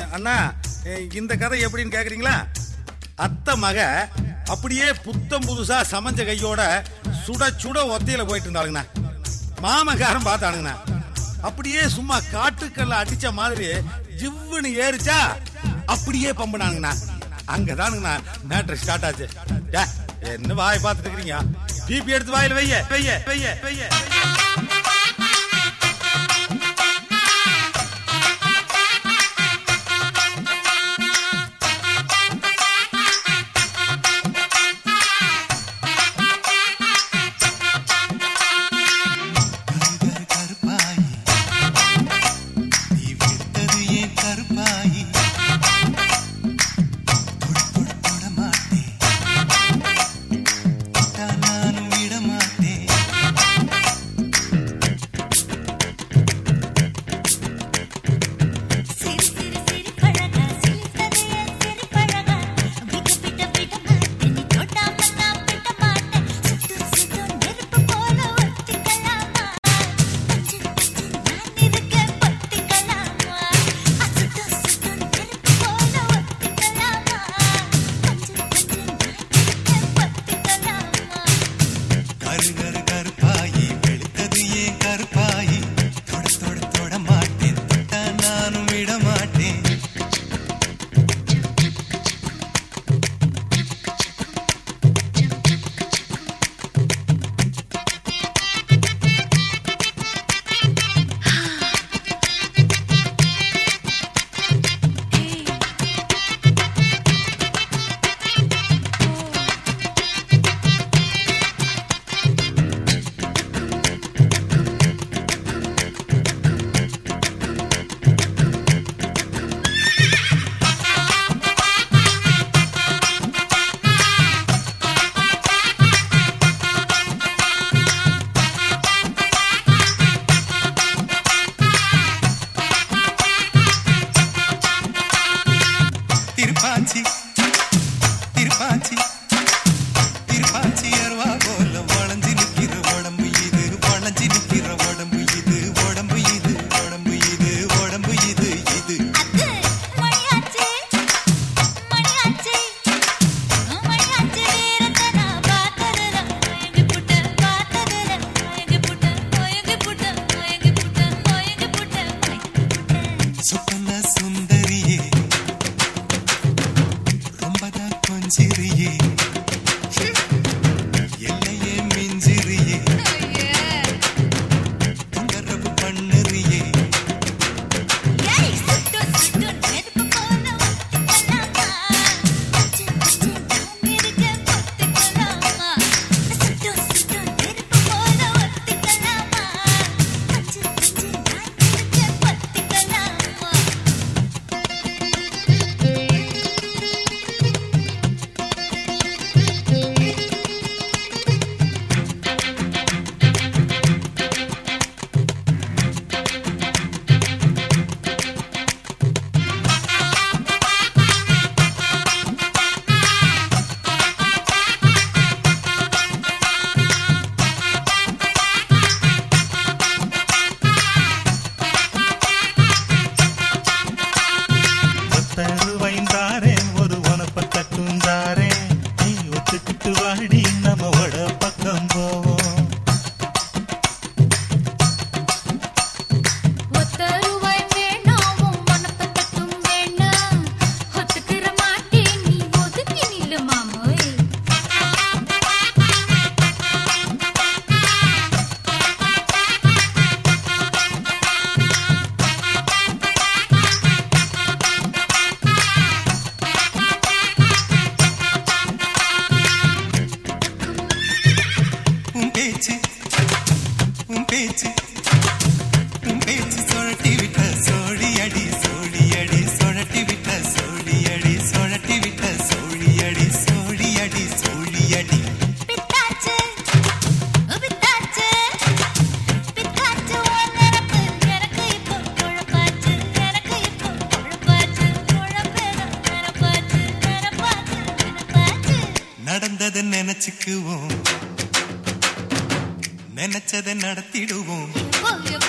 அண்ணா அஹ், இந்த கதை எப்படின்னு கேக்குறீங்களா அத்தை மக அப்படியே புத்தம் புதுசா சமைஞ்ச கையோட சுட சுட ஒத்தையில போயிட்டு இருந்தாளுங்கண்ணா மாமக்காரன் பார்த்தானுங்கண்ணா அப்படியே சும்மா காட்டுக்கல்ல அடிச்ச மாதிரி ஜிவ்வுன்னு ஏறிச்சா அப்படியே பம்புனானுங்கண்ணா அங்கதானுங்கண்ணா மேட்ரு ஸ்டார்ட் ஆச்சு டே, என்ன வாய் பார்த்துட்டு இருக்கிறீங்க பிபி எடுத்து வாயில வைய வைய வைய வைய கருகரு கருப்பாயி நீ விட்டது ஏன் கருப்பாயி தொட தொட தொட மாட்டேன் தொட்டா நானும் விட மாட்டேன் சிறு சிறு சிறு பழகா சிலித்தது என் சிறு பழகா விட்டு விட்டு விட மாட்டேன் நீ தொடாம நான் விட மாட்டேன் சுட்டு சுட்டு நெருப்பு போல ஒத்திக்கலாமா பச்சு பச்சு நான் இருக்க பத்திக்கலாமா சுட்டு சுட்டு நெருப்பு போல ஒத்திக்கலாமா பச்சு பச்சு நான் இருக்க பத்திக்கலாமா கருகரு கருப்பாயி வெளுத்தது ஏன் கருப்பாயி தொட தொட தொட மாட்டேன் தொட்டா நானும் விட மாட்டேன் திருப்பாச்சி திருப்பாச்சி திருப்பாச்சி அருவா போல வளைஞ்சு நிக்கிற உடம்பு இது வளைஞ்சு நிக்கிற உடம்பு இது உடம்பு இது உடம்பு இது உடம்பு இது இது அது மணியாச்சே மணியாச்சே மணியாச்சே வீரத்தை நான் பார்த்ததுல மயங்கி புட்ட பார்த்ததுல மயங்கி புட்ட மயங்கி புட்ட மயங்கி புட்ட மயங்கி புட்ட மயங்கி புட்ட சுப்பன சுந்தரியே ரொம்பதான் கொஞ்சிரியே எல்லையே மிஞ்சிரியே தொந்தரவு பண்ணுறியே ஏய் சுட்டு சுட்டு நெருப்பு போல ஒத்திக்கலாமா பச்சு பச்சு நான் இருக்க ஒத்திக்கலாமா சுட்டு சுட்டு நெருப்பு போல ஒத்திக்கலாமா பச்சு பச்சு நான் இருக்க ஒத்திக்கலாமா ஒத்தருவைந்தாரேன் ஒரு உனப்ப தட்டுந்தாரேன் நீ ஒத்துக்கிட்டு வாடி நம்ம வட பக்கம் போவோம் ஒத்தருவாய் வேணாம் உன் மனப்ப தட்டும் வேணாம் ஒத்துக்கிற மாட்டேன் நீ ஒதுங்கி நில்லு மாமோய் உன் பேச்சு உன் பேச்சு உன் பேச்சு சுழட்டி விட்ட சோழி அடி சோழி அடி சுழட்டி விட்ட சோழி அடி சுழட்டி விட்ட சோழி அடி சோழி அடி சோழி அடி பித்தாச்சு பித்தாச்சு பித்தாச்சு உன் நிரப்பு எனக்கு இப்போ குழப்பாச்சு எனக்கு இப்போ குழப்பாச்சு குழப்பேதான் நிரப்பாச்சு நிரப்பாச்சு நிரப்பாச்சு நடந்ததை நினைச்சுக்குவோம் நினைச்சதை நடத்திடுவோம் எப்போ